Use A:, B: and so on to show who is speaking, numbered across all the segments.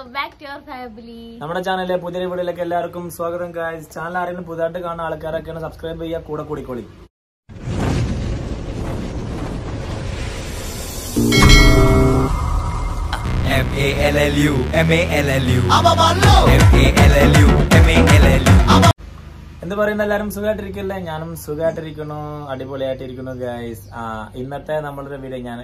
A: Welcome back to your family
B: നമ്മുടെ ചാനലിലെ പുതിയ വീഡിയോയിലേക്ക് എല്ലാവർക്കും സ്വാഗതം ഗായ്സ് ചാനൽ ആരെങ്കിലും പുതുതായിട്ട് കാണുന്ന ആൾക്കാരൊക്കെയാണ് സബ്സ്ക്രൈബ് ചെയ്യുക കൂടെ കൂടിക്കോളി
C: M A L L U M A L L U M A L L U M A L L U
B: എന്ത് പറയുന്ന എല്ലാവരും സുഖമായിട്ടിരിക്കില്ലേ ഞാനും സുഖമായിട്ടിരിക്കുന്നു അടിപൊളിയായിട്ടിരിക്കുന്നു ഗായ്സ് ആ ഇന്നത്തെ നമ്മളൊരു വീഡിയോ ഞാൻ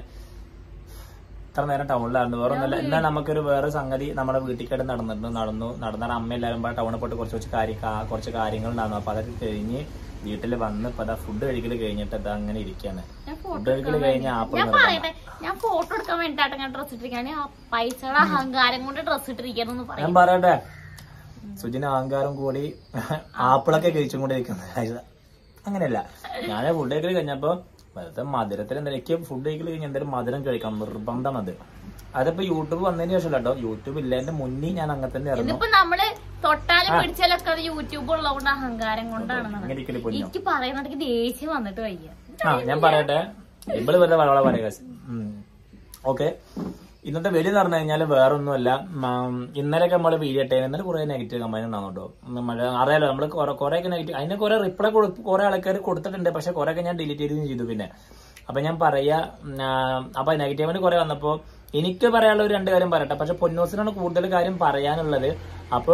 B: ഇത്ര നേരം ടൗണിലായിരുന്നു വേറെ ഒന്നല്ല എന്നാൽ നമുക്കൊരു വേറെ സംഗതി നമ്മുടെ വീട്ടിൽ നടന്നിട്ടുണ്ട് നടന്നു നടന്നാൽ അമ്മ എല്ലാവരും കൂടെ ടൗണിൽ പോയിട്ട് കുറച്ച് കുറച്ച് കാര്യം കാ- കുറച്ച് കാര്യങ്ങൾ ഉണ്ടായിരുന്നു അപ്പൊ അതൊക്കെ കഴിഞ്ഞ് വീട്ടിൽ വന്ന് ഇപ്പൊ അതാ ഫുഡ് കഴിക്കൽ കഴിഞ്ഞിട്ട് അത് അങ്ങനെ ഇരിക്കാണ്
A: ഞാൻ
B: ഫുഡ് കഴിക്കൽ കഴിഞ്ഞ ആപ്പിൾ
A: ഞാൻ പറയട്ടെ ഞാൻ ഫോട്ടോ എടുക്കാൻ വേണ്ടിട്ടാണ് ഞാൻ ഡ്രസ് ഇട്ടിരിക്കാൻ ആ പൈസയുടെ അഹങ്കാരം കൊണ്ട് ഡ്രസ് ഇട്ടിരിക്കാനൊന്നും
B: ഞാൻ
A: പറയാം
B: പറയട്ടെ സുജിന് അഹങ്കാരം കൂടി ആപ്പിളൊക്കെ കഴിച്ചും കൂടി ഇരിക്കുന്നത് അങ്ങനെയല്ല ഞാൻ ഫുഡ് കഴിക്കൽ കഴിഞ്ഞപ്പോ വെറുതെ മധുരത്തിൽ എന്താ എനിക്ക് ഫുഡ് കഴിക്കൽ കഴിഞ്ഞ എന്തെങ്കിലും മധുരം കഴിക്കണം നിർബന്ധം അത് അതിപ്പോ യൂട്യൂബ് വന്നതിന് ശേഷം കേട്ടോ യൂട്യൂബ് ഇല്ലതിന്റെ മുന്നേ ഞാൻ അങ്ങനെ തന്നെ ആയിരുന്നു
A: ഇതിപ്പോ നമ്മള് തൊട്ടാലും പിടിച്ചാലൊക്കെ അത് യൂട്യൂബ് ഉള്ളതുകൊണ്ട് അഹങ്കാരം കൊണ്ടാണ്
B: അങ്ങനെ ഇരിക്കല് പൊന്നോ
A: എനിക്ക് പറയുന്നത് ദേഷ്യം വന്നിട്ട് വയ്യ
B: ആ ഞാൻ പറയട്ടെ ഇവള് വെറുതെ വളവള പറയുക ഓക്കെ ഇന്നത്തെ വെടി എന്ന് പറഞ്ഞു കഴിഞ്ഞാൽ വേറെ ഒന്നുമല്ല ഇന്നലെയൊക്കെ നമ്മള് വീഡിയോ ഇട്ടേ ഇന്നലെ കുറെ നെഗറ്റീവ് കമന്റ് ഉണ്ടാവും കേട്ടോ മഴ അറിയാലോ നമ്മള് കുറെ ഒക്കെ നെഗറ്റീവ് അതിന് കുറെ റിപ്ലൈ കുറെ ആൾക്കാർ കൊടുത്തിട്ടുണ്ട് പക്ഷെ കുറെ ഒക്കെ ഞാൻ ഡിലീറ്റ് ചെയ്തും ചെയ്തു പിന്നെ അപ്പൊ ഞാൻ പറയാ ഉം, ആ, അപ്പൊ നെഗറ്റീവിന് കുറെ വന്നപ്പോ എനിക്ക് പറയാനുള്ള ഒരു രണ്ട് കാര്യം പറയട്ടെ പക്ഷെ പൊന്നൂസിനാണ് കൂടുതൽ കാര്യം പറയാനുള്ളത് അപ്പൊ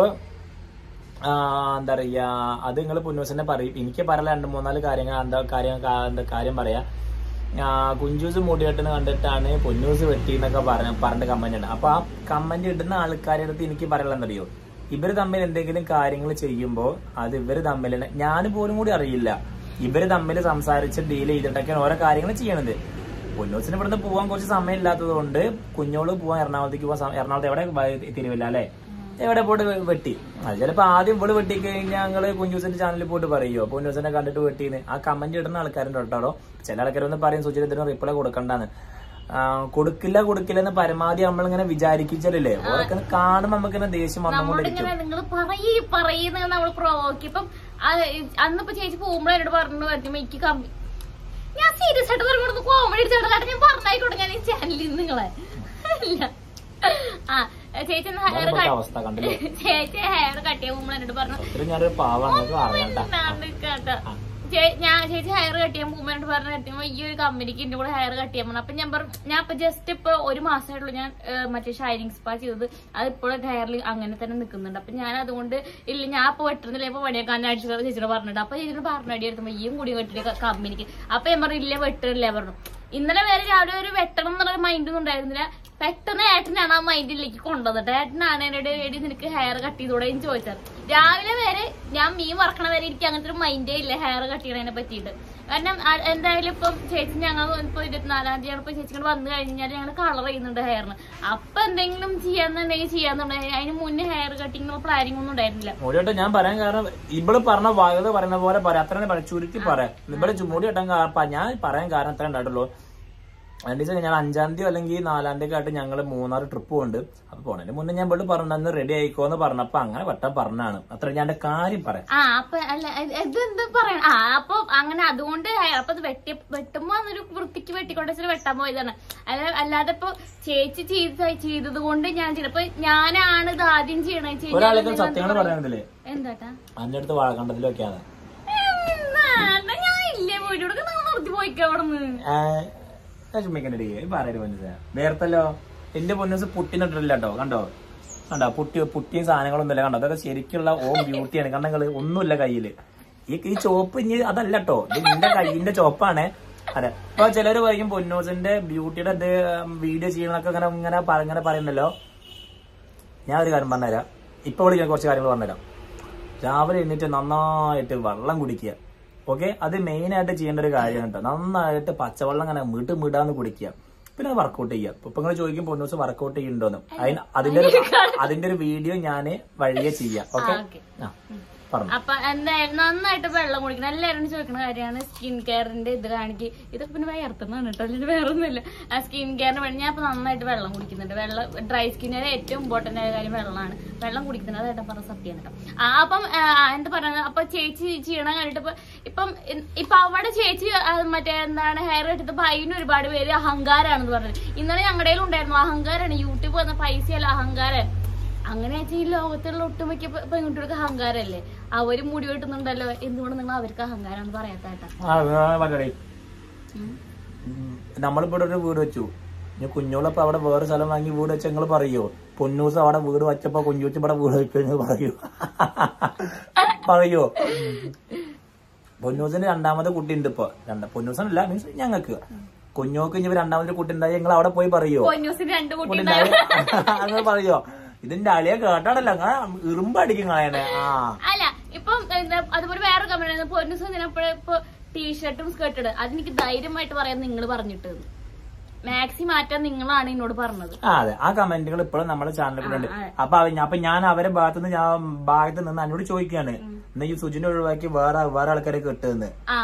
B: ആ, എന്താ പറയാ അത് നിങ്ങൾ പുന്നൂസിനെ പറയും എനിക്ക് പറയാൻ രണ്ട് മൂന്നാല് കാര്യങ്ങൾ എന്താ കാര്യം കാ- എന്താ കാര്യം പറയാ ആ, കുഞ്ചൂസ് മുടികെട്ടുന്ന കണ്ടിട്ടാണ് പൊന്നൂസ് വെട്ടി എന്നൊക്കെ പറഞ്ഞ പറഞ്ഞിട്ട് കമന്റ് ഉണ്ട് അപ്പൊ ആ കമന്റ് ഇടുന്ന ആൾക്കാരുടെ അടുത്ത് എനിക്ക് പറയാനുള്ള എന്തറിയോ ഇവര് തമ്മിൽ എന്തെങ്കിലും കാര്യങ്ങൾ ചെയ്യുമ്പോൾ അത് ഇവര് തമ്മിൽ ഞാൻ പോലും കൂടി അറിയില്ല ഇവര് തമ്മിൽ സംസാരിച്ച് ഡീൽ ചെയ്തിട്ടൊക്കെയാണ് ഓരോ കാര്യങ്ങൾ ചെയ്യണത് പൊന്നൂസിന് ഇവിടുന്ന് പോകാൻ കുറച്ച് സമയം ഇല്ലാത്തത് കൊണ്ട് കുഞ്ഞോള് പോവാൻ എറണാകുളത്തേക്ക് പോവാൻ സമയം- എറണാകുളത്ത് എവിടെ വ- തിരുവില്ല അല്ലെ എവിടെ പോയിട്ട് വെ- വെട്ടി അത് ചിലപ്പോ ആദ്യം ഇവിടെ വെട്ടി കഴിഞ്ഞാൽ ഞങ്ങള് കുഞ്ഞൂസിന്റെ ചാനലിൽ പോയിട്ട് പറയുമോ കുഞ്ഞൂസിനെ കണ്ടിട്ട് വെട്ടീന്ന് ആ കമന്റ് ഇടുന്ന ആൾക്കാരുണ്ട് കേട്ടോ ചില ആൾക്കാരൊന്നും പറയും സുചിരത്തിന് റിപ്ലൈ കൊടുക്കണ്ടാന്ന് ആ, കൊടുക്കില്ല കൊടുക്കില്ല എന്ന് പരമാവധി നമ്മളിങ്ങനെ വിചാരിക്കിച്ചല്ലേ ഓരൊക്കെ കാണുമ്പോ നമുക്കിങ്ങനെ ദേഷ്യം വന്നുകൊണ്ടിരിക്കും
A: നമ്മളിങ്ങനെ നിങ്ങൾ പറയേ പറയുന്ന നമ്മൾ പ്രൊവോക്ക് ഇപ്പം ആ, അന്നിപ്പോ ചേച്ചി പോകുമ്പോഴേ എന്നോട് പറഞ്ഞു പറ്റുമ്പോ എനിക്ക് കമ്പി ഞാൻ സീരിയസ് ആയിട്ട് പറഞ്ഞു കോമഡി അടിച്ചോട്ടെ ഞാൻ പറഞ്ഞായിക്കോട്ടെ ഞാൻ ഈ ചാനലിൽ നിങ്ങളെ അല്ല ആ ചേച്ചി ഹെയർ
B: ഇപ്പോഴത്തെ അവസ്ഥ കണ്ടില്ലേ
A: ചേച്ചി ഹെയർ കട്ട് ചെയ്യുമ്പോൾ എന്നോട് പറഞ്ഞു
B: ഒത്തിരി ഞാനൊരു പാവം നിങ്ങൾക്ക് അറിയണ്ട
A: മിണ്ടാണ്ട് കേട്ടോ. ചേ- ഞാൻ ചേച്ചി ഹെയർ കട്ട് ചെയ്യാൻ പോകുമ്പോൾ എന്നോട് പറഞ്ഞു കട്ടിയുമ്പോ ഈ ഒരു കമ്പനിക്ക് എന്റെ കൂടെ ഹെയർ കട്ട് ചെയ്യാൻ പറഞ്ഞു അപ്പൊ ഞാൻ പറഞ്ഞു ഞാൻ ഇപ്പൊ ജസ്റ്റ് ഇപ്പൊ ഒരു മാസമായിട്ടുള്ളൂ ഞാൻ ഏഹ്, മറ്റേ ഷൈനിങ് സ്പാ ചെയ്തത് അത് ഇപ്പോഴും ഹെയറിൽ അങ്ങനെ തന്നെ നിൽക്കുന്നുണ്ട് അപ്പൊ ഞാൻ അതുകൊണ്ട് ഇല്ല ഞാൻ ഇപ്പൊ വെട്ടുന്നില്ല ഇപ്പൊ പണിയൊക്കെ അടിച്ചു ചേച്ചിയോട് പറഞ്ഞിട്ട് അപ്പൊ ചേച്ചിയോട് പറഞ്ഞടി എടുത്തുമ്പോ ഈയും കൂടി വെട്ടിയ കമ്പനിക്ക് അപ്പൊ ഞാൻ പറഞ്ഞു ഇല്ല വെട്ടില്ല പറഞ്ഞു ഇന്നലെ വരെ രാവിലെ ഒരു വെട്ടണം എന്നുള്ള മൈൻഡൊന്നും ഉണ്ടായിരുന്നില്ല പെട്ടെന്ന് ഏട്ടനാണ് ആ മൈൻഡിലേക്ക് കൊണ്ടുവന്നിട്ട് ഏട്ടനാണ് എന്നോട് എടി നിനക്ക് ഹെയർ കട്ട് ചെയ്തൂടെ എന്ന് ചോദിച്ചത് രാവിലെ വരെ ഞാൻ മീൻ വറക്കണ വരെ എനിക്ക് അങ്ങനത്തെ ഒരു മൈൻഡേ ഇല്ല ഹെയർ കട്ട് ചെയ്യണതിനെ പറ്റിയിട്ട് കാരണം ആ- എന്തായാലും ഇപ്പം ചേച്ചി ഞങ്ങൾ ഇപ്പൊ ഇരുപത്തിനാലാം തീയതി ഇപ്പൊ ചേച്ചിയോട് വന്നു കഴിഞ്ഞാൽ ഞങ്ങൾ കളർ ചെയ്യുന്നുണ്ട് ഹെയറിന് അപ്പൊ എന്തെങ്കിലും ചെയ്യാന്നുണ്ടെങ്കിൽ ചെയ്യാന്നുണ്ടെങ്കിൽ അതിന് മുന്നേ ഹെയർ കട്ടിങ് പ്ലാനിങ് ഒന്നും ഉണ്ടായിരുന്നില്ല
B: മുടിയോട്ടെ ഞാൻ പറയാൻ കാരണം ഇവള് പറഞ്ഞ വായത പറയുന്ന പോലെ പറയാം അത്ര തന്നെ പറയാം ചുരുക്കി പറയാം ഇവിടെ ചു- മുടി വെട്ടാൻ കാ- പ- ഞാൻ പറയാൻ കാരണം അത്ര ഉണ്ടായിട്ടുള്ളൂ രണ്ടു ദിവസം ഞാൻ അഞ്ചാം തീയതി അല്ലെങ്കിൽ നാലാം തീയതി ആയിട്ട് ഞങ്ങൾ മൂന്നാർ ട്രിപ്പ് പോകുന്നുണ്ട് അപ്പൊ പോണതിന് മുന്നേ ഞാൻ ഇവിടെ പറഞ്ഞു അന്ന് റെഡി ആയിക്കോന്ന് പറഞ്ഞപ്പോ അങ്ങനെ വെട്ടാൻ പറഞ്ഞാണ് അത്ര ഞാൻ എന്റെ കാര്യം പറയാം
A: ആ അപ്പൊ അല്ല ഇത് എന്താ പറയണ ആ അപ്പൊ അങ്ങനെ അതുകൊണ്ട് hair- അപ്പൊ അത് വെട്ടി വെട്ടുമ്പോ അതൊരു വൃത്തിക്ക് വെട്ടിക്കൊണ്ടു വെട്ടാൻ പോയതാണ് അല്ല അല്ലാതെ ഇപ്പൊ ചേച്ചി ചെയ്ത് ചെയ്തത് കൊണ്ട് ഞാൻ ചിലപ്പോ ഞാനാണ് ഇത് ആദ്യം ചെയ്യണേ
B: ഒരാൾക്ക് സത്യങ്ങൾ പറയാനില്ലേ
A: എന്താട്ടാ
B: അതിന്റെ അടുത്ത് വാഴക്കണ്ടത്തിലൊക്കെയാണ്
A: എന്താ ഞാൻ ഇല്ലേ വീട്ടിലൊക്കെ നിങ്ങൾ നിർത്തി പോയിക്കോ അവിടെ നിന്ന്
B: ചുമ്മിക്കണ്ടേ പറയരുത് പൊന്നൂസ നേരത്തല്ലോ എന്റെ പൊന്നൂസ് പുട്ടിനിട്ടില്ല കേട്ടോ കണ്ടോ കണ്ടോ പുട്ടി പുട്ടിയും സാധനങ്ങളൊന്നും ഇല്ല കണ്ടോ അതൊക്കെ ശരിക്കുള്ള ഓം ബ്യൂട്ടിയാണ് കാരണം നിങ്ങള് ഒന്നുമില്ല കയ്യില് ഈ ഈ ചോപ്പ് ഇനി അതല്ല കേട്ടോ ഇത് നിന്റെ കയ്യിന്റെ ചോപ്പാണ് അതെ ഇപ്പൊ ചിലര് പറയും പൊന്നൂസിന്റെ ബ്യൂട്ടിയുടെ ഇത് വീഡിയോ ചെയ്യണൊക്കെ ഇങ്ങനെ ഇങ്ങനെ പറ- ഇങ്ങനെ പറയുന്നല്ലോ ഞാൻ ഒരു കാര്യം പറഞ്ഞുതരാം ഇപ്പൊ വിളി ഞാൻ കുറച്ച് കാര്യങ്ങൾ പറഞ്ഞുതരാം രാവിലെ എഴുന്നേറ്റ് നന്നായിട്ട് വെള്ളം കുടിക്കുക ഓക്കെ അത് മെയിൻ ആയിട്ട് ചെയ്യേണ്ട ഒരു കാര്യമാണ് കേട്ടോ നന്നായിട്ട് പച്ചവെള്ളം അങ്ങനെ വീട്ട് മിടാന്ന് കുടിക്കുക പിന്നെ വർക്കൗട്ട് ചെയ്യുക ഇപ്പൊ നിങ്ങൾ ചോദിക്കും പൊന്നൂസ് വർക്കൗട്ട് ചെയ്യുന്നുണ്ടോന്ന് അതിന് അതിന്റെ ഒരു അതിന്റെ ഒരു വീഡിയോ ഞാൻ വഴിയെ ചെയ്യാം ഓക്കെ
A: ഓക്കെ
B: ആ പറഞ്ഞു
A: അപ്പൊ എന്തായാലും നന്നായിട്ട് വെള്ളം കുടിക്കണം എല്ലാവരും ചോദിക്കുന്ന കാര്യമാണ് സ്കിൻ കെയറിന്റെ ഇത് കാണിക്ക് ഇതൊക്കെ പിന്നെ വയർത്തുന്നതാണ് കേട്ടോ അല്ലെങ്കിൽ വേറെ ഒന്നുമില്ല ആ സ്കിൻ കെയറിന് വേണ്ടി ഞാൻ ഇപ്പൊ നന്നായിട്ട് വെള്ളം കുടിക്കുന്നുണ്ട് വെള്ളം ഡ്രൈ സ്കിന്നിന് ഏറ്റവും ഇമ്പോർട്ടന്റ് ആയ കാര്യം വെള്ളമാണ് വെള്ളം കുടിക്കുന്നത് അതായിട്ട് പറഞ്ഞ സത്യമാണ് കേട്ടോ ആ, അപ്പം ആ, എന്താ പറയുക അപ്പൊ ചേച്ചി ചെയ്യണ കണ്ടിട്ട് ഇപ്പൊ ഇപ്പം ഇ- ഇപ്പൊ അവിടെ ചേച്ചി ആ, മറ്റേ എന്താണ് ഹെയർ കെട്ടിട്ടപ്പോ അതിന് ഒരുപാട് പേര് അഹങ്കാരാണെന്ന് പറഞ്ഞത് ഇന്നലെ ഞങ്ങളുടെ ഉണ്ടായിരുന്നു അഹങ്കാരാണ് യൂട്യൂബ് വന്ന പൈസയല്ല അഹങ്കാരം അങ്ങനെ വെച്ചാൽ ഈ ലോകത്തുള്ള ഒട്ടുമിക്ക പെ- പെൺകുട്ടികൾക്ക് അഹങ്കാരല്ലേ അവര് മുടി വെട്ടുന്നുണ്ടല്ലോ എന്തുകൊണ്ട് നിങ്ങൾ അവർക്ക് അഹങ്കാരം എന്ന് പറയാത്തേട്ടാ
B: ആ പറയടേ നമ്മളിപ്പോ ഇവിടെ ഒരു വീട് വെച്ചു ഇനി കുഞ്ഞോളപ്പോ അവിടെ വേറെ സ്ഥലം വാങ്ങി വീട് വെച്ച നിങ്ങൾ പറയോ പൊന്നൂസ് അവിടെ വീട് വെച്ചപ്പോ കുഞ്ഞൂച്ച് ഇവിടെ വീട് വെക്കുന്നു പറയൂ പറയോ പൊന്നൂസിന് രണ്ടാമത്തെ കുട്ടി ഉണ്ട് ഇപ്പൊ രണ്ട പൊന്നൂസനല്ല മീൻസ് ഞങ്ങക്ക് കുഞ്ഞോക്ക് ഇനി രണ്ടാമത്തെ കുട്ടി ഉണ്ടായി ഞങ്ങൾ അവിടെ പോയി പറയോ
A: പൊന്നൂസിന് രണ്ട് കുട്ടി
B: കുട്ടി
A: ഉണ്ടാവും
B: ഉണ്ടായി അങ്ങനെ പറയോ ഇതിന്റെ അളിയെ കേട്ടാടല്ല അങ്ങനെ ഇറുമ്പടിക്കും കളയണേ ആ
A: അല്ല ഇപ്പം എന്താ അതുപോലെ വേറെ കമ്പനി പൊന്നൂസ് ഇതിനപ്പോഴെ ഇപ്പൊ ടീഷർട്ടും സ്കേർട്ടും ഇടുക അതെനിക്ക് ധൈര്യമായിട്ട് പറയാൻ നിങ്ങൾ പറഞ്ഞിട്ട് മാക്സി മാറ്റാൻ നിങ്ങളാണ് എന്നോട് പറഞ്ഞത്
B: ആ അതെ ആ കമന്റുകൾ ഇപ്പോഴും നമ്മുടെ ചാനലിൽ കൂടെ ഉണ്ട്
A: ആ, അതെ.
B: അപ്പൊ അവ- അപ്പൊ ഞാൻ അവരെ ഭാഗത്ത് നിന്ന് ഞാൻ ഭാഗത്ത് നിന്ന് എന്നോട് ചോദിക്കാണ് എന്നാ ഈ സുജിനെ ഒഴിവാക്കി വേറെ വേറെ ആൾക്കാരെ കെട്ടുന്ന്
A: ആ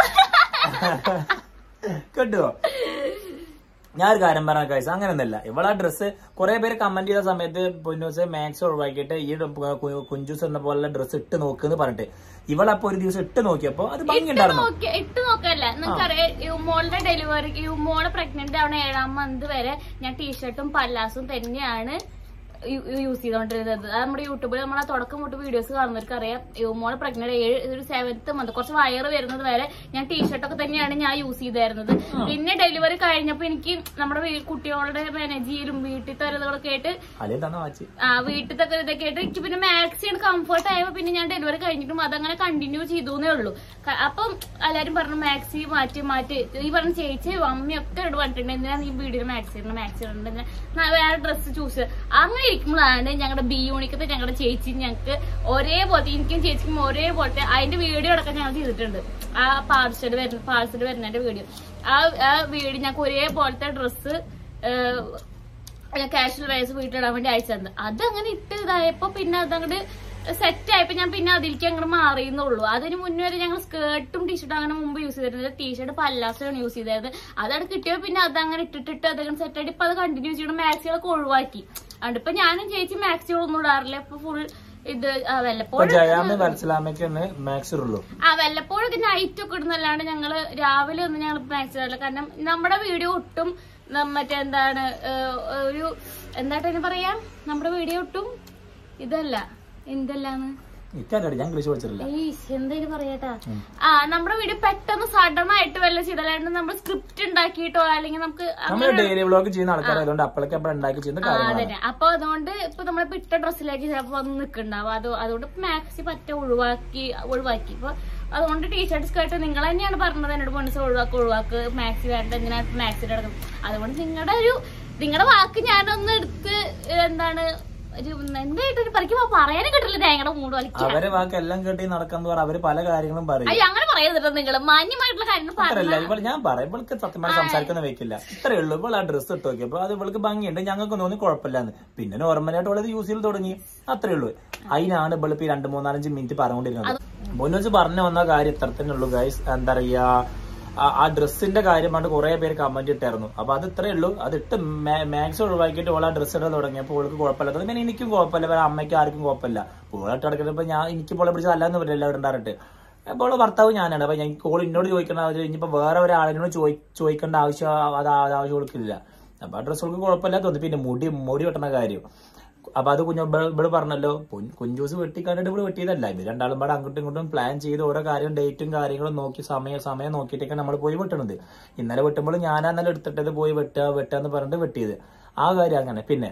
B: കെട്ടുവോ ഞാൻ ഒരു കാര്യം പറഞ്ഞ കൈസ് അങ്ങനെയൊന്നല്ല ഇവളാ ഡ്രസ്സ് കുറെ പേര് കമന്റ് ചെയ്ത സമയത്ത് പൊന്നൂസ് മാക്സ് ഒഴിവാക്കിയിട്ട് ഈ ഡ- കു- കുഞ്ചൂസ് എന്ന പോലുള്ള ഡ്രസ്സ് ഇട്ട് നോക്കുന്ന് പറഞ്ഞിട്ട് ഇവളപ്പോ ഒരു ദിവസം ഇട്ട് നോക്കിയപ്പോ അത് ഭംഗിയുണ്ടായിരുന്നു
A: നോക്കി ഇട്ട് നോക്കല്ല നിങ്ങൾക്കറിയാം യുമോളുടെ ഡെലിവറി യുമോള് പ്രഗ്നന്റ് ആവണ ഏഴാം മന്ത് വരെ ഞാൻ ടീഷർട്ടും പല്ലാസും തന്നെയാണ് യൂസ് ചെയ്തോണ്ടിരുന്നത് അത് നമ്മുടെ യൂട്യൂബിൽ നമ്മളെ തുടക്കം തൊട്ട് വീഡിയോസ് കാണുന്നവർക്ക് അറിയാം യുമോള് പ്രഗ്നന്റ് ഏഴ് ഒരു സെവൻത്ത് മന്ത് കുറച്ച് വയറ് വരുന്നത് വരെ ഞാൻ ടീഷർട്ടൊക്കെ തന്നെയാണ് ഞാൻ യൂസ് ചെയ്തായിരുന്നത് പിന്നെ ഡെലിവറി കഴിഞ്ഞപ്പോ എനിക്ക് നമ്മുടെ വീ- കുട്ടികളുടെ മെനജിയിലും വീട്ടിൽ തരുന്നതൊക്കെ ആയിട്ട്
B: അല്ലേ തന്നെ വാച്ച്
A: ആ വീട്ടിലത്തെ ഇതൊക്കെ ആയിട്ട് എനിക്ക് പിന്നെ മാക്സിയാണ് കംഫർട്ട് ആയപ്പോ പിന്നെ ഞാൻ ഡെലിവറി കഴിഞ്ഞിട്ടും അതങ്ങനെ കണ്ടിന്യൂ ചെയ്തു ഉള്ളൂ ക- അപ്പം എല്ലാരും പറഞ്ഞു മാക്സി മാറ്റി മാറ്റി ഈ പറഞ്ഞ ചേച്ചി അമ്മയൊക്കെ ഇട്ട് പറഞ്ഞിട്ടുണ്ട് എന്തിനാണ് ഈ വീഡിയോ മാക്സി ഇടണം മാക്സി ഇടണം എന്തിനാ ഞാൻ വേറെ ഡ്രസ്സ് ചൂസ് അങ്ങനെ ഇരിക്കുമ്പോഴാണ് ഞങ്ങളുടെ ബി യൂണിക്കത്തെ ഞങ്ങളുടെ ചേച്ചി ഞങ്ങൾക്ക് ഒരേപോലത്തെ എനിക്കും ചേച്ചിക്കും ഒരേപോലത്തെ അതിന്റെ വീഡിയോ അടക്കം ഞങ്ങൾ ചെയ്തിട്ടുണ്ട് ആ പാർസൽ വരുന്ന പാർസൽ വരുന്നതിന്റെ വീഡിയോ ആ ആ വീഡിയോ ഞങ്ങൾക്ക് ഒരേപോലത്തെ ഡ്രസ്സ് കാഷ്വൽ വയസ്സ് വീട്ടിലിടാൻ വേണ്ടി അയച്ചത് അതങ്ങനെ ഇട്ട് ഇതായപ്പോ പിന്നെ അതങ്ങോട്ട് സെറ്റ് ആയപ്പോ ഞാൻ പിന്നെ അതിലേക്ക് അങ്ങോട്ട് മാറിയെന്നുള്ളൂ അതിന് മുന്നേ വരെ ഞങ്ങൾ സ്കേർട്ടും ടീഷർട്ടും അങ്ങനെ മുമ്പ് യൂസ് ചെയ്തിരുന്നത് ടീഷർട്ട് പല്ലാസമാണ് യൂസ് ചെയ്തത് അതവിടെ കിട്ടിയപ്പോ പിന്നെ അതങ്ങനെ ഇട്ടിട്ടിട്ട് അതങ്ങനെ സെറ്റ് ആയിട്ട് ഇപ്പൊ അത് കണ്ടിന്യൂ ചെയ്യണം മാക്സികളൊക്കെ ഒഴിവാക്കി അതുകൊണ്ട് ഇപ്പൊ ഞാനും ചേച്ചി മാക്സികളൊന്നും ഇടാറില്ല ഇപ്പൊ ഫുൾ ഇത് ആ,
B: ഇപ്പൊ
A: വല്ലപ്പോഴും
B: ജയാമി മനസ്സിലാമയ്ക്ക് ഒന്ന് മാക്സ് ഉള്ളൂ
A: ആ വല്ലപ്പോഴും ഇത് നൈറ്റ് ഒക്കെ ഇടുന്നല്ലാണ്ട് ഞങ്ങള് രാവിലെ ഒന്നും ഞങ്ങൾ മാക്സ് ഇടില്ല കാരണം നമ്മുടെ വീഡിയോ ഒട്ടും ന- മറ്റേ എന്താണ് ഏഹ്, ഒരു എന്തായിട്ടതിന് പറയാ നമ്മുടെ വീഡിയോ ഒട്ടും ഇതല്ല എന്തല്ലാന്ന്
B: എനിക്കറിയാം ഞാൻ ഇംഗ്ലീഷ് പഠിച്ചിട്ടില്ല
A: ഈശ്, എന്തേലും പറയട്ടാ ആ നമ്മുടെ വീഡിയോ പെട്ടെന്ന് സഡൻ ആയിട്ട് വല്ല ചെയ്തല്ലാണ്ട് നമ്മൾ സ്ക്രിപ്റ്റ് ഉണ്ടാക്കിയിട്ടോ അല്ലെങ്കിൽ നമുക്ക്
B: നമ്മൾ ഡെയിലി വ്ളോഗ് ചെയ്യുന്ന ആൾക്കാരായതുകൊണ്ട് അപ്പോഴൊക്കെ അപ്പോഴും ഉണ്ടാക്കി ചെയ്യുന്ന
A: ആ,
B: കാര്യങ്ങളാണ്
A: അതന്നെ അപ്പൊ അതുകൊണ്ട് ഇപ്പൊ നമ്മളിപ്പോ ഇട്ട ഡ്രസ്സിലേക്ക് ചിലപ്പോ വന്ന് നിക്കണ്ടാവും അത് അതുകൊണ്ട് മാക്സി പറ്റ ഒഴിവാക്കി ഒഴിവാക്കി ഇപ്പൊ അതുകൊണ്ട് ടീഷർട്ട് സ്കേർട്ട് നിങ്ങൾ തന്നെയാണ് പറഞ്ഞത് എന്നോട് മനസ്സ് ഒഴിവാക്ക് ഒഴിവാക്ക് മാക്സി വേണ്ട എന്തിനാ മാക്സിയുടെ അടക്കം അതുകൊണ്ട് നിങ്ങളുടെ ഒരു നിങ്ങളുടെ വാക്ക് ഞാനൊന്ന് എടുത്ത് എന്താണ് ഒരു എന്തായിട്ട് ഒരു പറിക്കുമ്പോ പറയാനും കിട്ടില്ല തേങ്ങയുടെ മൂട് വലിക്കുക
B: അവരെ വാക്ക് എല്ലാം കേട്ടി നടക്കാന്ന് പറഞ്ഞ അവര് പല കാര്യങ്ങളും പറയും
A: അയ്യോ അങ്ങനെ പറയരുത് നിങ്ങൾ മാന്യമായിട്ടുള്ള കാര്യങ്ങൾ
B: അത്രല്ല
A: പറഞ്ഞു
B: ഇവൾ ഞാൻ പറയാം ഇവൾക്ക് സത്യം പറഞ്ഞാൽ സംസാരിക്കുന്ന വെക്കില്ല ഇത്രയേ ഉള്ളൂ ഇവൾ ആ ഡ്രസ്സ് ഇട്ട് നോക്കിയപ്പോ അത് ഇവൾക്ക് ഭംഗിയുണ്ട് ഞങ്ങൾക്ക് തോന്നി കുഴപ്പമില്ലാന്ന് പിന്നെ നോർമലായിട്ട് അവളത് യൂസ് ചെയ്ത് തുടങ്ങി അത്രേ ഉള്ളൂ അതിനാണ് ഇവൾ ഇപ്പൊ ഈ രണ്ട് മൂന്നാലഞ്ച് മിനിറ്റ് പറഞ്ഞുകൊണ്ടിരുന്നത് മുന്നോച്ച് പറഞ്ഞു വന്ന കാര്യം ഇത്ര തന്നെ ഉള്ളൂ ഗൈസ് എന്താ പറയാ ആ- ആ ഡ്രസ്സിന്റെ കാര്യമായിട്ട് കുറെ പേര് കമന്റ് ഇട്ടായിരുന്നു അപ്പൊ അത് ഇത്രേ ഉള്ളൂ അത് ഇട്ട് മാക്സ് ഒഴിവാക്കിയിട്ട് ഓൾ ആ ഡ്രസ്സ് ഇടാൻ തുടങ്ങിയപ്പോൾ ഓൾക്ക് കുഴപ്പമില്ല അത് പിന്നെ എനിക്കും കുഴപ്പമില്ല വേറെ അമ്മയ്ക്കും ആർക്കും കുഴപ്പമില്ല പോളായിട്ട് കിടക്കുന്നപ്പോ ഞാൻ എനിക്ക് പോളെ പിടിച്ച് അല്ലാന്ന് പറയില്ല എല്ലാവരും ഉണ്ടാറിട്ട് അപ്പോൾ ഭർത്താവ് ഞാനാണ് അപ്പൊ ഞാൻ കോൾ എന്നോട് ചോദിക്കേണ്ട ആവശ്യം ഇനിയിപ്പോ വേറെ ഒരാളിനോട് ചോദി ചോദിക്കേണ്ട ആവശ്യം അത് ആ- അത് ആവശ്യം കൊടുക്കില്ല അപ്പൊ ആ ഡ്രസ്സ് അവൾക്ക് കുഴപ്പമില്ല തോന്നി പിന്നെ മുടി മുടി വെട്ടുന്ന കാര്യം അപ്പൊ അത് കുഞ്ഞു ഇവിടെ പറഞ്ഞല്ലോ കുഞ്ഞ് കുഞ്ചൂസ് വെട്ടി കണ്ടിട്ട് ഇവിടെ വെട്ടിയതല്ല ഇത് രണ്ടാളും പാടെ അങ്ങോട്ടും ഇങ്ങോട്ടും പ്ലാൻ ചെയ്ത് ഓരോ കാര്യം ഡേറ്റും കാര്യങ്ങളും നോക്കി സമയം സമയം നോക്കിയിട്ടൊക്കെ നമ്മൾ പോയി വെട്ടണത് ഇന്നലെ വെട്ടുമ്പോൾ ഞാനാ ഇന്നലെ എടുത്തിട്ടത് പോയി വെട്ടുക വെട്ടുക എന്ന് പറഞ്ഞിട്ട് വെട്ടിയത് ആ കാര്യം അങ്ങനെ പിന്നെ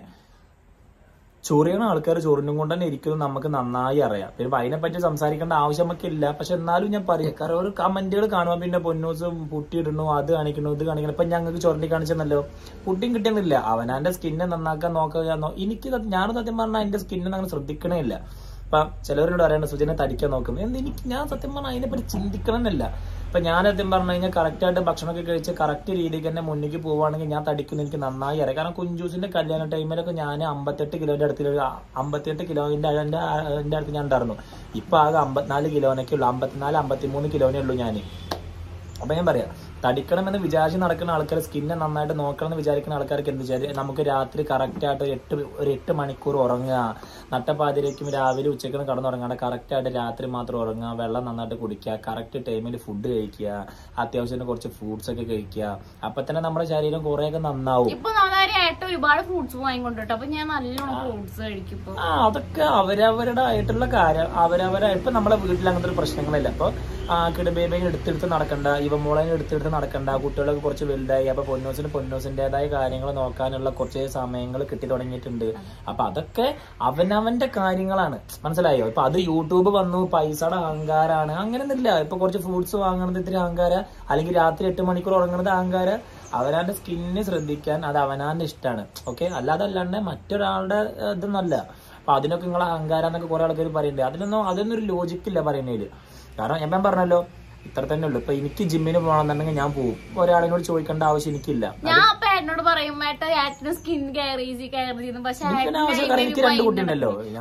B: ചൊറിയണ ആൾക്കാർ ചൊറിഞ്ഞും കൊണ്ട് തന്നെ ഇരിക്കുന്നത് നമുക്ക് നന്നായി അറിയാം പിന്നെ അതിനെപ്പറ്റി സംസാരിക്കേണ്ട ആവശ്യം നമുക്കില്ല പക്ഷെ എന്നാലും ഞാൻ പറയാം കാരണം ഒരു കമന്റുകൾ കാണുമ്പോൾ പിന്നെ പൊന്നൂസും പുട്ടിയിടുന്നു അത് കാണിക്കണു ഇത് കാണിക്കണം ഇപ്പൊ ഞങ്ങൾക്ക് ചൊരണ്ടി കാണിച്ചെന്നല്ലോ പുട്ടിയും കിട്ടുന്നില്ല അവനാന്റെ സ്കിന്നെ നന്നാക്കാൻ നോക്കുക നോ- എനിക്ക് സത്യം- ഞാനും സത്യം പറഞ്ഞാൽ എന്റെ സ്കിന്നെ അങ്ങനെ ശ്രദ്ധിക്കണേ ഇല്ല ഇപ്പൊ ചിലവരോട് പറയണ്ട സുജനെ തടിക്കാൻ നോക്കും എന്ത് എനിക്ക് ഞാൻ സത്യം പറഞ്ഞാൽ അതിനെപ്പറ്റി ചിന്തിക്കണമെന്നില്ല ഇപ്പൊ ഞാൻ സത്യം പറഞ്ഞു കഴിഞ്ഞാൽ കറക്റ്റ് ആയിട്ട് ഭക്ഷണമൊക്കെ കഴിച്ച് കറക്റ്റ് രീതിക്ക് തന്നെ മുന്നിലേക്ക് പോവുകയാണെങ്കിൽ ഞാൻ തടിക്കുന്ന എനിക്ക് നന്നായി അറിയാം കാരണം കുഞ്ചൂസിന്റെ കല്യാണ ടൈമിലൊക്കെ ഞാൻ അമ്പത്തെട്ട് കിലോന്റെ അടുത്ത് അമ്പത്തിയെട്ട് കിലോന്റെ അതിന്റെ അതിന്റെ അടുത്ത് ഞാൻ ഉണ്ടായിരുന്നു ഇപ്പൊ ആകെ അമ്പത്തിനാല് കിലോനൊക്കെ ഉള്ളൂ അമ്പത്തിനാല് അമ്പത്തിമൂന്ന് കിലോനേ ഉള്ളൂ ഞാൻ അപ്പൊ ഞാൻ പറയാം തടിക്കണമെന്ന് വിചാരിച്ച് നടക്കുന്ന ആൾക്കാർ സ്കിന്നെ നന്നായിട്ട് നോക്കണം എന്ന് വിചാരിക്കുന്ന ആൾക്കാർക്ക് എന്ത് ചെയ്യാം നമുക്ക് രാത്രി കറക്റ്റ് ആയിട്ട് ഒരു എട്ട് ഒരു എട്ട് മണിക്കൂർ ഉറങ്ങുക നട്ടപ്പാതിരേക്കും രാവിലെ ഉച്ചയ്ക്കും കടന്നുറങ്ങാണ്ട് കറക്റ്റ് ആയിട്ട് രാത്രി മാത്രം ഉറങ്ങുക വെള്ളം നന്നായിട്ട് കുടിക്കുക കറക്റ്റ് ടൈമിൽ ഫുഡ് കഴിക്കുക അത്യാവശ്യത്തിന് കുറച്ച് ഫ്രൂട്ട്സ് ഒക്കെ കഴിക്കുക അപ്പൊ തന്നെ നമ്മുടെ ശരീരം കുറെയൊക്കെ നന്നാവും
A: ഇപ്പൊ നാലായിട്ട് ഒരുപാട് ഫ്രൂട്ട്സ് വാങ്ങിക്കൊണ്ടിട്ടോ അപ്പൊ ഞാൻ നല്ലോണം ഫ്രൂട്ട്സ് കഴിക്കും ഇപ്പൊ
B: ആ അതൊക്കെ അവരവരുടെ ആയിട്ടുള്ള കാര്യം അവരവരെ ഇപ്പൊ നമ്മളെ വീട്ടിൽ അങ്ങനത്തെ ഒരു പ്രശ്നങ്ങളില്ല അപ്പൊ കിടബേബിനെ എടുത്തെടുത്ത് നടക്കണ്ട ഇവ മോളെ എടുത്തെടുത്ത് നടക്കണ്ട കുട്ടികളൊക്കെ കുറച്ച് വലുതായി അപ്പൊ പൊന്നോസിന് പൊന്നോസിന്റേതായ കാര്യങ്ങൾ നോക്കാനുള്ള കുറച്ച് സമയങ്ങൾ കിട്ടി തുടങ്ങിയിട്ടുണ്ട് അപ്പൊ അതൊക്കെ അവനവന്റെ കാര്യങ്ങളാണ് മനസ്സിലായോ ഇപ്പൊ അത് യൂട്യൂബ് വന്നു പൈസയുടെ അഹങ്കാരാണ് അങ്ങനെയൊന്നുമില്ല ഇപ്പൊ കുറച്ച് ഫ്രൂട്ട്സ് വാങ്ങണത് ഇത്തിരി അഹങ്കാര അല്ലെങ്കിൽ രാത്രി എട്ട് മണിക്കൂർ ഉറങ്ങണത് അഹങ്കാര അവനാന്റെ സ്കിന്നിനെ ശ്രദ്ധിക്കാൻ അത് അവനാന്റെ ഇഷ്ടമാണ് ഓക്കെ അല്ലാതെ അല്ലാണ്ട് മറ്റൊരാളുടെ ഏഹ്, ഇതൊന്നല്ല അപ്പൊ അതിനൊക്കെ നിങ്ങളെ അഹങ്കാരം എന്നൊക്കെ കുറെ ആൾക്കാർ പറയുന്നുണ്ട് അതിനൊന്നും അതിനൊന്നും ഒരു ലോജിക്ക് ഇല്ല പറയുന്നതില് കാരണം ഞാൻ പറഞ്ഞല്ലോ ഇത്ര തന്നെ ഉള്ളു ഇപ്പൊ എനിക്ക് ജിമ്മിന് പോകണമെന്നുണ്ടെങ്കിൽ ഞാൻ പോകും ഒരാളിനോട് ചോദിക്കേണ്ട ആവശ്യം എനിക്കില്ല
A: ഞാൻ അപ്പൊ എന്നോട് പറയും ഏട്ട ഏട്ടന് സ്കിൻ കെയർ ഈസി കെയർ ചെയ്യുന്നു പക്ഷെ
B: എനിക്കതിന് ആവശ്യം കാരണം എനിക്ക് രണ്ട് കുട്ടിയുണ്ടല്ലോ ഞാൻ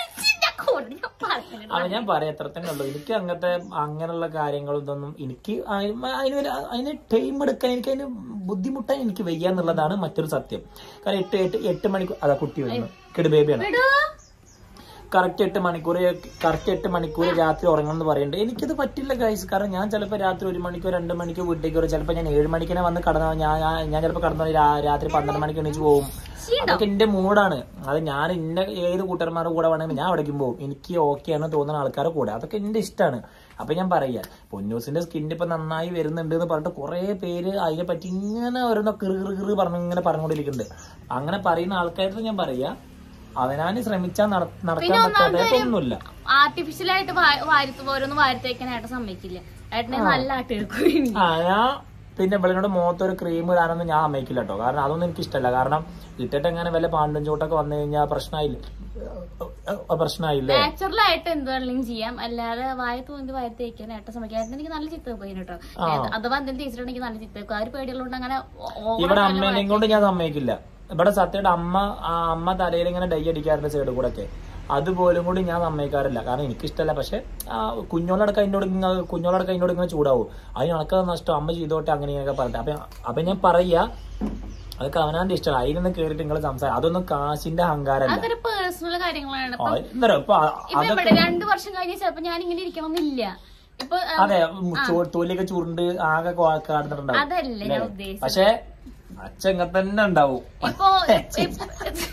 B: അത് ഞാൻ പറയാം എത്ര തന്നെ ഉള്ളൂ എനിക്ക് അങ്ങനത്തെ അങ്ങനെയുള്ള കാര്യങ്ങളും ഇതൊന്നും എനിക്ക് അയി- അതിനൊരു അതിന് ടൈം എടുക്കാൻ എനിക്ക് അതിന് ബുദ്ധിമുട്ടാൻ എനിക്ക് വയ്യ എന്നുള്ളതാണ് മറ്റൊരു സത്യം കാരണം എട്ട് എട്ട് എട്ട് മണിക്കൂർ അതാ കുട്ടി വരുന്നു കിട് ബേബിയാണ് കറക്റ്റ് എട്ട് മണിക്കൂർ കറക്റ്റ് എട്ട് മണിക്കൂർ രാത്രി ഉറങ്ങണം എന്ന് പറയുന്നുണ്ട് എനിക്കത് പറ്റില്ല ഗൈസ് കാരണം ഞാൻ ചിലപ്പോൾ രാത്രി ഒരു മണിക്കോ രണ്ട് മണിക്കോ വീട്ടിലേക്ക് വരും ചിലപ്പോൾ ഞാൻ ഏഴ് മണിക്ക് തന്നെ വന്ന് കടന്ന ഞാൻ ഞാൻ- ഞാൻ ചിലപ്പോൾ കടന്ന രാത്രി പന്ത്രണ്ട് മണിക്ക് എണീച്ച് പോകും അതൊക്കെ എന്റെ മൂഡാണ് അത് ഞാൻ ഇന്ന ഏത് കൂട്ടന്മാരുടെ കൂടെ വേണമെങ്കിൽ ഞാൻ അവിടേക്കും പോകും എനിക്ക് ഓക്കെ ആണ് തോന്നുന്ന ആൾക്കാരുടെ കൂടെ അതൊക്കെ എന്റെ ഇഷ്ടമാണ് അപ്പൊ ഞാൻ പറയാ പൊന്നൂസിന്റെ സ്കിൻ ഇപ്പൊ നന്നായി വരുന്നുണ്ട് എന്ന് പറഞ്ഞിട്ട് കുറെ പേര് അതിനെ പറ്റി ഇങ്ങനെ ഓരോന്നോ കിറു കിറു കിറു പറഞ്ഞു ഇങ്ങനെ പറഞ്ഞുകൊണ്ടിരിക്കുന്നുണ്ട് അങ്ങനെ പറയുന്ന ആൾക്കാർക്ക് ഞാൻ പറയാ അവനാന് ശ്രമിച്ചാൽ നടക്കാൻ പറ്റാത്തതൊന്നുമില്ല
A: ആർട്ടിഫിഷ്യൽ ആയിട്ട് വാ- വാരിത്ത് ഓരോന്ന് വാരിത്തേക്കാനായിട്ട് സമ്മതിക്കില്ല ഏട്ടനെ നല്ല ആട്ടി എടുക്കും
B: ആ ഞാൻ പിന്നെ ഇവളിനോട് മുഖത്തൊരു ക്രീം ഇടാനൊന്നും ഞാൻ അമ്മയ്ക്കില്ല കേട്ടോ കാരണം അതൊന്നും എനിക്ക് ഇഷ്ടമല്ല കാരണം ഇട്ടിട്ട് എങ്ങനെ വല്ല പാണ്ടും ചൂട്ടൊക്കെ വന്നു കഴിഞ്ഞാൽ പ്രശ്നമായില്ല പ്രശ്നമായില്ലേ
A: നാച്ചുറൽ ആയിട്ട് എന്ത് വേണമെങ്കിലും ചെയ്യാം അല്ലാതെ വായ തോന്നി വായ തേക്കാൻ ഏട്ടൻ സമ്മതിക്കാം ഏട്ടൻ എനിക്ക് നല്ല ചിത്ത പോയി കേട്ടോ അഥവാ എന്തെങ്കിലും തേച്ചിട്ടുണ്ടെങ്കിൽ നല്ല ചിത്ത വെക്കും ആ ഒരു പേടിയുള്ളതുകൊണ്ട് അങ്ങനെ ഓ-
B: ഇവിടെ അമ്മേനെയും കൊണ്ട് ഞാൻ സമ്മതിക്കില്ല ഇവിടെ സത്യയുടെ അമ്മ ആ അമ്മ തലയിൽ ഇങ്ങനെ ഡൈ അടിക്കാറുണ്ട് സൈഡ് കൂടെ ഒക്കെ അതുപോലും കൂടി ഞാൻ സമ്മതിക്കാറില്ല കാരണം എനിക്കിഷ്ടമല്ല പക്ഷെ ആ കുഞ്ഞോളടക്കം അതിനോട് ഇങ്ങനെ കുഞ്ഞോളടക്കം അതിനോട് ഇങ്ങനെ ചൂടാവും അതിന് അണക്കത് നഷ്ടം അമ്മ ചെയ്തോട്ടെ അങ്ങനെ ഇങ്ങനെയൊക്കെ പറഞ്ഞിട്ട് അപ്പൊ അപ്പൊ ഞാൻ പറയാ അതൊക്കെ അവനാന്റെ ഇഷ്ടമാണ് അതിനൊന്ന് കേറിയിട്ട് നിങ്ങൾ സംസാരം അതൊന്നും കാശിന്റെ അഹങ്കാരമല്ല
A: അതൊരു പേഴ്സണൽ കാര്യങ്ങളാണ്
B: ആ, എന്താ പറയാ, ഇപ്പൊ അ-
A: ഇപ്പൊ ഇവിടെ രണ്ടു വർഷം കഴിഞ്ഞ ചിലപ്പോ ഞാൻ ഇങ്ങനെ ഇരിക്കണമെന്നില്ല ഇപ്പൊ ആ,
B: അതെ ചോ- തൊലിയൊക്കെ ചുരുണ്ട് ആകെ കാടുന്നുണ്ടാവും
A: അതല്ല ഞാൻ ഉദ്ദേശിച്ചത്
B: പക്ഷെ അച്ഛൻ ഇങ്ങനെ തന്നെ ഉണ്ടാവും
A: ഇപ്പൊ ഇപ്പൊ-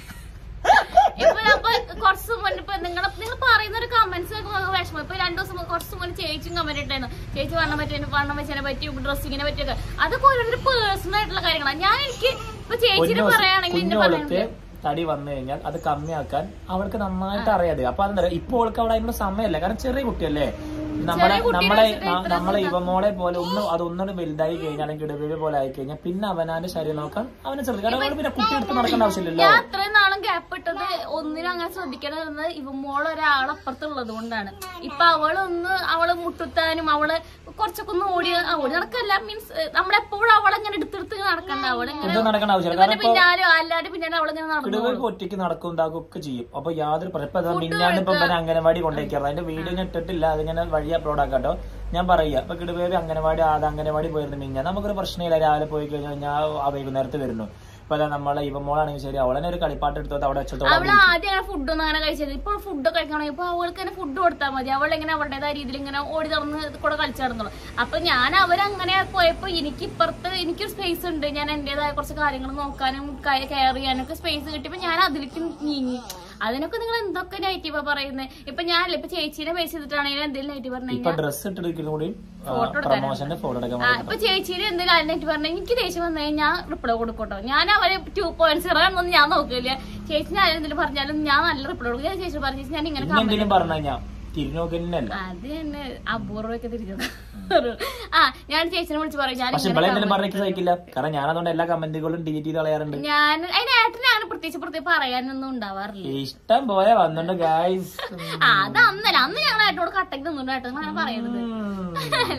A: ഇപ്പൊ അപ്പൊ കുറച്ച് മുന്നേ ഇപ്പൊ നിങ്ങൾ നിങ്ങൾ പറയുന്ന ഒരു കമന്റ്സ് വിഷമം ഇപ്പൊ രണ്ടു ദിവസം മുമ്പ് കുറച്ച് മുന്നേ ചേച്ചിയും കമന്റ് ഇട്ടായിരുന്നു ചേച്ചി വണ്ണം പറ്റി വണ്ണം വെച്ചതിനെ പറ്റി ഡ്രസ്സിങ്ങിനെ പറ്റിയൊക്കെ അതൊക്കെ ഓരോരു പേഴ്സണൽ ആയിട്ടുള്ള കാര്യങ്ങളാണ് ഞാൻ എനിക്ക് ഇപ്പൊ ചേച്ചിനെ പറയുകയാണെങ്കിൽ എന്നെ
B: കുഞ്ഞോൾക്ക്
A: പറയാനുണ്ട്
B: തടി വന്നു കഴിഞ്ഞാൽ അത് കമ്മിയാക്കാൻ അവൾക്ക് നന്നായിട്ട് അറിയാതെ അപ്പൊ അതെന്താ പറയാ ഇപ്പൊ അവൾക്ക് അവിടെ അതിനുള്ള സമയമല്ല കാരണം ചെറിയ കുട്ടിയല്ലേ നമ്മളെ നമ്മളെ ന- നമ്മളെ ഇവമോളെ പോലെ ഒന്ന് അത് ഒന്നുകൂടി വലുതായി കഴിഞ്ഞാൽ അല്ലെങ്കിൽ ഇടവേള പോലെ ആയി കഴിഞ്ഞാൽ പിന്നെ അവനാന്റെ ശരീരം നോക്കാൻ അവനെ ശ്രദ്ധിക്കും കാരണം അവന് പിന്നെ കുട്ടി എടുത്ത് നടക്കേണ്ട ആവശ്യമില്ലല്ലോ
A: ഞാൻ അത്രയും നാളും ഗ്യാപ്പ് ഇട്ടത് ഒന്നിനും അങ്ങനെ ശ്രദ്ധിക്കണമെന്ന് ഇവമോൾ ഒരാളപ്പുറത്തുള്ളത് കൊണ്ടാണ് ഇപ്പൊ അവളൊന്ന് അവള് മുട്ടുത്താനും അവള് കുറച്ചൊക്കെ ഒന്ന് ഓടി ആ, ഓടി നടക്കല്ല മീൻസ് നമ്മളെപ്പോഴും അവളെങ്ങനെ എടുത്തെടുത്ത് നടക്കണ്ട അവളിങ്ങനെ
B: ഇത് നടക്കേണ്ട ആവശ്യമില്ല
A: ഇവന്റെ
B: കാരണം ഇപ്പൊ
A: പിന്നാലെ അല്ലാതെ പിന്നാലെ അവളിങ്ങനെ നടന്നു
B: കിടുവ ഒറ്റയ്ക്ക് നടക്കും ഇതാക്കും ഒക്കെ ചെയ്യും അപ്പൊ യാതൊരു പ്രശ്നം ഇപ്പൊ ദാ മിന്നാണ്ട് ഇപ്പൊ ഇവനെ അംഗനവാടി കൊണ്ടേക്കാറ് അതിന്റെ വീഡിയോ ഞാൻ ഇട്ടിട്ടില്ല അതിങ്ങനെ വഴി അപ്ലോഡ് ആക്കാട്ടോ ഞാൻ പറയാ ഇപ്പൊ കിടുവേബി അംഗനവാടി അത് അംഗനവാടി പോയിരുന്നു മിഞ്ഞാൽ നമുക്കൊരു പ്രശ്നമില്ല രാവിലെ പോയി കഴിഞ്ഞാൽ ഞാൻ ആ വൈകുന്നേരത്ത് വരുന്നു ഇപ്പൊ ദാ നമ്മളെ ഇവമോളാണെങ്കിൽ ശരി അവളെ ഒരു കളിപ്പാട്ട് എടുത്തോട്ട് അവിടെ വെച്ചിട്ട്
A: അവള് ആദ്യം അങ്ങനെ ഫുഡൊന്നും അങ്ങനെ കഴിച്ചത് ഇപ്പോൾ ഫുഡ് കഴിക്കണം ഇപ്പൊ അവൾക്ക് തന്നെ ഫുഡ് കൊടുത്താൽ മതി അവളിങ്ങനെ അവളുടേതായ രീതിയിൽ ഇങ്ങനെ ഓടി നടന്ന് കൂടെ കളിച്ചു നടന്നുള്ളൂ അപ്പൊ ഞാൻ അവരങ്ങനെ പോയപ്പോ എനിക്ക് ഇപ്പുറത്ത് എനിക്കൊരു സ്പേസ് ഉണ്ട് ഞാൻ എന്റേതായ കുറച്ച് കാര്യങ്ങൾ നോക്കാനും കെയർ ചെയ്യാനൊക്കെ സ്പേസ് കിട്ടിയപ്പോ ഞാൻ അതിലേക്ക് നീങ്ങി അതിനൊക്കെ നിങ്ങൾ എന്തൊക്കെ നെഗറ്റീവാ പറയുന്നത് ഇപ്പൊ ഞാനല്ല ഇപ്പൊ ചേച്ചീനെ ബേസ് ചെയ്തിട്ടാണെങ്കിലും എന്തെങ്കിലും നെഗറ്റീവ് പറഞ്ഞു
B: ഇപ്പൊ ഡ്രസ് ഇട്ടെടുക്കുന്ന കൂടി പ്രൊമോഷന്റെ ഫോട്ടോ എടുക്കാൻ
A: ആ, ഇപ്പൊ ചേച്ചിയുടെ എന്തെങ്കിലും അതിനായിട്ട് പറഞ്ഞ എനിക്ക് ദേഷ്യം വന്നു കഴിഞ്ഞാൽ ഞാൻ റിപ്ലൈ കൊടുക്കട്ടോ ഞാൻ അവര് ടു പോയിന്റ് സീറോ ആണെന്നൊന്നും ഞാൻ നോക്കില്ല ചേച്ചി ഞാൻ എന്തെങ്കിലും പറഞ്ഞാലും ഞാൻ നല്ല റിപ്ലൈ കൊടുക്കും ഞാൻ ചേച്ചി പറഞ്ഞു ചേച്ചി ഞാൻ ഇങ്ങനെ
B: ഇനി എന്തെങ്കിലും പറഞ്ഞു കഴിഞ്ഞാൽ തിരിഞ്ഞു നോക്കുന്നല്ല
A: അത് തന്നെ അപൂർവമൊക്കെ തിരിച്ചത് ആ ഞാൻ ചേച്ചിനെ വിളിച്ച് പറയും ഞാൻ
B: പക്ഷെ ഇവിടെ എന്തെങ്കിലും പറഞ്ഞേക്ക് സഹിക്കില്ല കാരണം ഞാൻ അതുകൊണ്ട് എല്ലാ കമന്റുകളും ഡിലീറ്റ് ചെയ്ത് കളയാറുണ്ട്
A: ഞാൻ അതിനായിട്ട് ഞാൻ പ്രത്യേകിച്ച് പ്രത്യേകിച്ച് പറയാനൊന്നും ഉണ്ടാവാറില്ല
B: ഇഷ്ടം പോലെ വന്നിട്ടുണ്ട് ഗായ്സ്
A: ആ അത് അന്നല്ല അന്ന് ഞങ്ങൾ ഏട്ടനോട് കട്ടക്ക് നിന്നുണ്ട് ഏട്ടൻ അങ്ങനെ പറയരുത്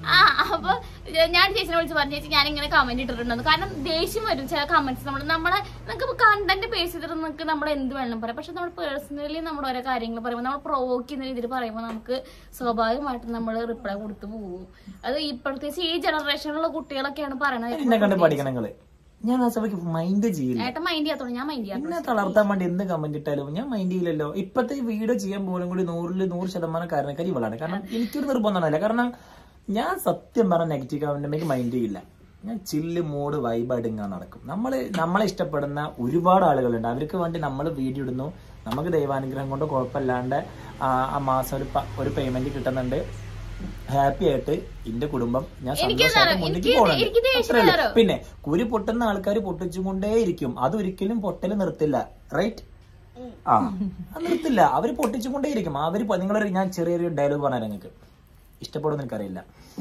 A: ആ അപ്പൊ ഞാൻ ചേച്ചിനെ വിളിച്ച് പറഞ്ഞു ചേച്ചി ഞാൻ ഇങ്ങനെ കമന്റ് ഇട്ടിട്ടുണ്ടെന്ന് കാരണം ദേഷ്യം വരും ചില കമന്റ്സ് നമ്മൾ നമ്മളെ നമുക്ക് കണ്ടന്റ് പേസ് ചെയ്തിട്ട് നമുക്ക് നമ്മൾ എന്ത് വേണം പറയാം പക്ഷെ നമ്മൾ പേഴ്സണലി നമ്മുടെ ഓരോ കാര്യങ്ങൾ പറയുമ്പോൾ നമ്മൾ പ്രൊവോക്ക് ചെയ്യുന്ന രീതിയിൽ പറയുമ്പോൾ നമുക്ക് സ്വാഭാവികമായിട്ടും നമ്മൾ റിപ്ലൈ കൊടുത്തു പോകും അത് ഈ പ്രത്യേകിച്ച് ഈ ജനറേഷനിലുള്ള കുട്ടികളൊക്കെയാണ് പറയണത്
B: എന്നെ കണ്ട് പഠിക്കണം നിങ്ങള് ഞാൻ ആ സമയത്ത് മൈൻഡ് ചെയ്യില്ല
A: ഏട്ടൻ മൈൻഡ് ചെയ്യാത്തോണ്ട് ഞാൻ മൈൻഡ് ചെയ്യാം
B: എന്നെ തളർത്താൻ വേണ്ടി എന്ത് കമന്റ് ഇട്ടാലും ഞാൻ മൈൻഡ് ചെയ്യില്ലല്ലോ ഇപ്പത്തെ ഈ വീഡിയോ ചെയ്യാൻ പോലും കൂടി നൂറില് നൂറ് ശതമാനം കാരണക്കാരി ഇവളാണ് കാരണം എനിക്കൊരു നിർബന്ധമല്ല കാരണം ഞാൻ സത്യം പറഞ്ഞ നെഗറ്റീവ് കമന്റ് മൈൻഡ് ചെയ്യില്ല ഞാൻ ചില്ല് മൂഡ് വൈബായിട്ട് ഇങ്ങനെ നടക്കും നമ്മള് നമ്മളെ ഇഷ്ടപ്പെടുന്ന ഒരുപാട് ആളുകളുണ്ട് അവർക്ക് വേണ്ടി നമ്മൾ വീഡിയോ ഇടുന്നു നമുക്ക് ദൈവാനുഗ്രഹം കൊണ്ട് കുഴപ്പമില്ലാണ്ട് ആ ആ മാസം ഒരു പ- ഒരു പേയ്മെന്റ് കിട്ടുന്നുണ്ട് ഹാപ്പി ആയിട്ട് എന്റെ കുടുംബം ഞാൻ സന്തോഷമായിട്ട് മുന്നിലേക്ക്
A: എനിക്ക്
B: പോകുന്നുണ്ട്
A: എനിക്ക് ദേഷ്യം
B: അത്രേ ഉള്ളൂ.
A: വരാറോ?
B: പിന്നെ കുരു പൊട്ടുന്ന ആൾക്കാർ പൊട്ടിച്ചുകൊണ്ടേയിരിക്കും അതൊരിക്കലും പൊട്ടല് നിർത്തില്ല റൈറ്റ് ആ അത് നിർത്തില്ല അവര് പൊട്ടിച്ചുകൊണ്ടേയിരിക്കും അവര് പ- നിങ്ങളൊരു ഞാൻ ചെറിയൊരു ഡയലോഗ് പറഞ്ഞാൽ നിങ്ങൾക്ക് ഇഷ്ടപ്പെടുമെന്ന് എനിക്കറിയില്ല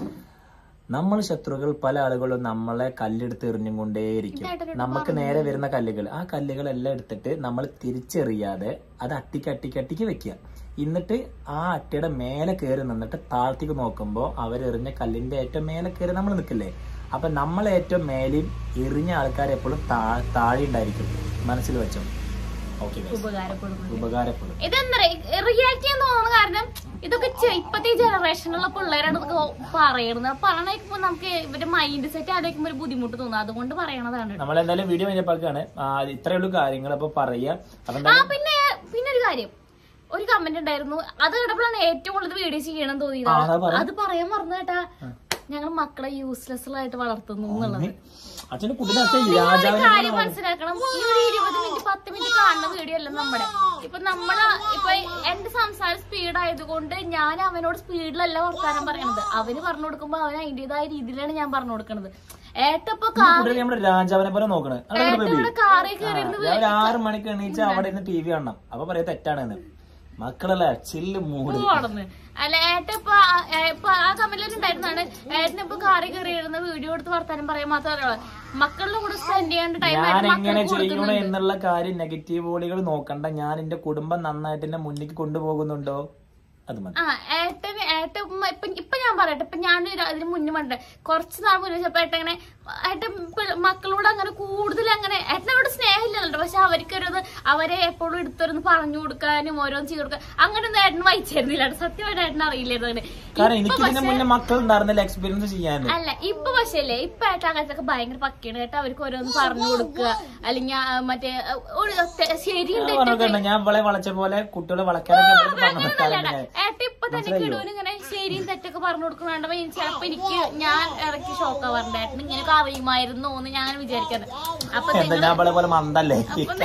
B: നമ്മൾ ശത്രുക്കൾ പല ആളുകളും നമ്മളെ കല്ലെടുത്ത് എറിഞ്ഞും കൊണ്ടേയിരിക്കും നമുക്ക് നേരെ വരുന്ന കല്ലുകൾ ആ കല്ലുകളെല്ലാം എടുത്തിട്ട് നമ്മൾ തിരിച്ചെറിയാതെ അത് അട്ടിക്ക് അട്ടിക്ക് അട്ടിക്ക് വെക്കുക എന്നിട്ട് ആ അട്ടിയുടെ മേലെ കയറി നിന്നിട്ട് താഴ്ത്തിക്ക് നോക്കുമ്പോൾ അവരെറിഞ്ഞ കല്ലിന്റെ ഏറ്റവും മേലെ കയറി നമ്മൾ നിൽക്കില്ലേ അപ്പൊ നമ്മൾ ഏറ്റവും മേലെയും എറിഞ്ഞ ആൾക്കാർ എപ്പോഴും താഴെ ഉണ്ടായിരിക്കും മനസ്സിൽ വെച്ചോ ഓക്കെ
A: ഉപകാരപ്പെടുന്നു
B: ഉപകാരപ്പെടും
A: ഇതെന്താ റിയാക്ട് ചെയ്യാൻ തോന്നുന്ന കാരണം ഇതൊക്കെ ചെ- ഇപ്പത്തെ ഈ ജനറേഷനിലുള്ള പിള്ളേരാണ് ഇതൊക്കെ പറയണത് പറയണേക്കുമ്പോ നമുക്ക് ഇവരുടെ മൈൻഡ് സെറ്റ് ആലോചിക്കുമ്പോൾ ഒരു ബുദ്ധിമുട്ട് തോന്നും അതുകൊണ്ട് പറയണതാണ് കേട്ടോ.
B: നമ്മൾ എന്തായാലും വീഡിയോ കഴിഞ്ഞപ്പോഴാണ് ഇത്രയുള്ള കാര്യങ്ങൾ അപ്പൊ പറയാ അപ്പൊ
A: ആ
B: എന്തായാലും
A: പിന്നെ പിന്നെ ഒരു കാര്യം ഒരു കമന്റ് ഉണ്ടായിരുന്നു അത് കേട്ടപ്പോഴാണ് ഏറ്റവും കൂടുതൽ വീഡിയോ ചെയ്യണം
B: ആ,
A: തോന്നിയത്
B: അതാ പറ.
A: അത് പറയാൻ മറന്നു കേട്ടാ ഞങ്ങൾ മക്കളെ യൂസ്ലെസ് ആയിട്ട് വളർത്തുന്നു എന്നുള്ളത്
B: അച്ഛന്റെ കുട്ടിനെ
A: ഒരു
B: രാജാവിനെ
A: കാര്യം മനസ്സിലാക്കണം ഈ ഒരു ഇരുപത് മിനിറ്റ് പത്ത് മിനിറ്റ് കാണുന്ന വീഡിയോ അല്ല നമ്മുടെ ഇപ്പൊ നമ്മള് ഇപ്പൊ എന്റെ സംസാരം സ്പീഡ് ആയതുകൊണ്ട് ഞാൻ അവനോട് സ്പീഡിലല്ല വർത്താനം പറയണത് അവന് പറഞ്ഞു കൊടുക്കുമ്പോ അവൻ അതിന്റേതായ രീതിയിലാണ് ഞാൻ പറഞ്ഞു കൊടുക്കണത് ഏട്ടപ്പൊ കാർ
B: കുട്ടിയെ നമ്മുടെ രാജാവിനെ പോലെ നോക്കണേ അതാണ് ബേബി
A: ഏട്ടവിടെ കാറിൽ കയറിയിരുന്ന്
B: രാവിലെ ആറ് മണിക്ക് എണീച്ച് അവിടെ ഇരുന്ന് ടി വി കാണണം അപ്പൊ പറയാ തെറ്റാണെന്ന് മക്കളല്ലേ ചില്ല് മൂട്
A: പോണെന്ന് അല്ല ഏട്ട ഇപ്പൊ ആ- ഏ, ഇപ്പൊ ആ കമന്റിൽ ഉണ്ടായിരുന്നാണ് ഏട്ടന് ഇപ്പൊ കാറിൽ കയറിയിരുന്ന വീഡിയോ എടുത്ത് വർത്താനം പറയാൻ മാത്രമല്ല മക്കളുടെ കൂടെ സ്പെൻഡ് ചെയ്യേണ്ട ടൈം
B: ഞാൻ എങ്ങനെ ചെയ്യണോ എന്നുള്ള കാര്യം നെഗറ്റീവ് വോളികൾ നോക്കണ്ട ഞാൻ എന്റെ കുടുംബം നന്നായിട്ട് എന്നെ മുന്നിലേക്ക് കൊണ്ടുപോകുന്നുണ്ടോ അത് മതി
A: ആ ഏട്ടന് ഏട്ടൻ ഉമ്മ ഇപ്പൊ ഇപ്പൊ ഞാൻ പറയട്ടെ ഇപ്പൊ ഞാൻ ഒരു- അതിന് മുന്നേ പണ്ട് കുറച്ച് നാൾ മുന്നേ വെച്ചപ്പോ ഏട്ടൻ ഇങ്ങനെ ഏട്ടൻ പി- മക്കളോട് അങ്ങനെ കൂടുതൽ അങ്ങനെ ഏട്ടനോട് സ്നേഹമില്ലല്ലോ പക്ഷെ അവർക്കൊരു അവരെ എപ്പോഴും എടുത്തൊരുന്ന് പറഞ്ഞു കൊടുക്കാനും ഓരോന്ന് ചെയ്ത് കൊടുക്കാൻ അങ്ങനെ ഒന്നും ഏട്ടന് വായിച്ചായിരുന്നില്ല സത്യമായിട്ട് ഏട്ടന് അറിയില്ലായിരുന്നു അങ്ങനെ
B: കാരണം
A: ഇപ്പൊ
B: എനിക്ക് ഇതിന് മുന്നേ മക്കൾ ഉണ്ടായിരുന്നില്ല എക്സ്പീരിയൻസ് ചെയ്യാൻ
A: അല്ല ഇപ്പൊ പക്ഷേ അല്ലേ ഇപ്പൊ ഏട്ടാ അങ്ങനത്തൊക്കെ ഭയങ്കര പക്കയാണ് കേട്ടോ അവർക്ക് ഓരോന്ന് പറഞ്ഞു കൊടുക്കുക അല്ലെങ്കിൽ ആ, മറ്റേ ആ, ഒരു തെ- ശരിയും തെറ്റും
B: പറഞ്ഞിട്ടുണ്ട് ഞാൻ ഇവളെ വളച്ച പോലെ കുട്ടികളെ വളക്കാനൊക്കെ ഇവൾക്ക് പറഞ്ഞു കൊടുക്കാറുണ്ട് ഞാൻ.
A: ഏട്ട ഇപ്പൊ തന്നെ കിടുവിന് ഇങ്ങനെ ശരിയും തെറ്റൊക്കെ പറഞ്ഞു കൊടുക്കുന്നുണ്ട് ചിലപ്പോ എനിക്ക് ഞാൻ ഇടയ്ക്ക് ഷോക്ക് ആവാറുണ്ട് ഏട്ടന് ഇങ്ങനെയൊക്കെ അറിയുമായിരുന്നു എന്ന് ഞാൻ വിചാരിക്കുന്നത് അപ്പൊ
B: എന്താ ഞാൻ ഇവളെ പോലെ മന്ദല്ലേ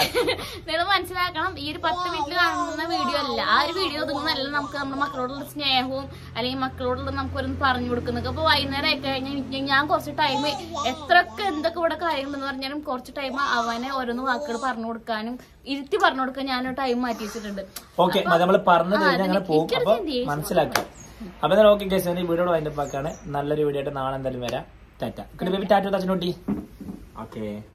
A: നിങ്ങൾ മനസ്സിലാക്കണം ഈ ഒരു പത്ത് മിനിറ്റ് കാണുന്ന വീഡിയോ അല്ല ആ ഒരു വീഡിയോ ഒതുങ്ങുന്നല്ല നമുക്ക് നമ്മുടെ മക്കളോടുള്ള സ്നേഹവും അല്ലെങ്കിൽ മക്കളോടുള്ള നമുക്കൊരൊന്ന് പറഞ്ഞു കൊടുക്കുന്നൊക്കെ അപ്പൊ വൈകുന്നേരം ആയി കഴിഞ്ഞാൽ എനിക്ക് ഞാൻ കുറച്ച് ടൈം എത്രയൊക്കെ എന്തൊക്കെ ഇവിടെ കാര്യങ്ങളെന്ന് പറഞ്ഞാലും കുറച്ച് ടൈം അവനെ ഓരോന്ന് വാക്കുകൾ പറഞ്ഞു കൊടുക്കാനും ഇരുത്തി പറഞ്ഞു കൊടുക്കാൻ ഞാൻ ടൈം മാറ്റി വെച്ചിട്ടുണ്ട്
B: ഓക്കെ നമ്മൾ പറഞ്ഞു കഴിഞ്ഞാൽ അങ്ങനെ പോകും
A: എനിക്കൊരു
B: അപ്പൊ
A: ചിന്തയെ
B: മനസ്സിലാക്കാം അപ്പൊ എന്തായാലും ഓക്കെ കേസ് ഈ വീഡിയോ വൈൻഡപ്പ് ആക്കാണ് നല്ലൊരു വീഡിയോ ആയിട്ട് നാളെ എന്തായാലും വരാം ടാറ്റ ബേബി ടാറ്റ തച്ചനോട്ടി ഓക്കെ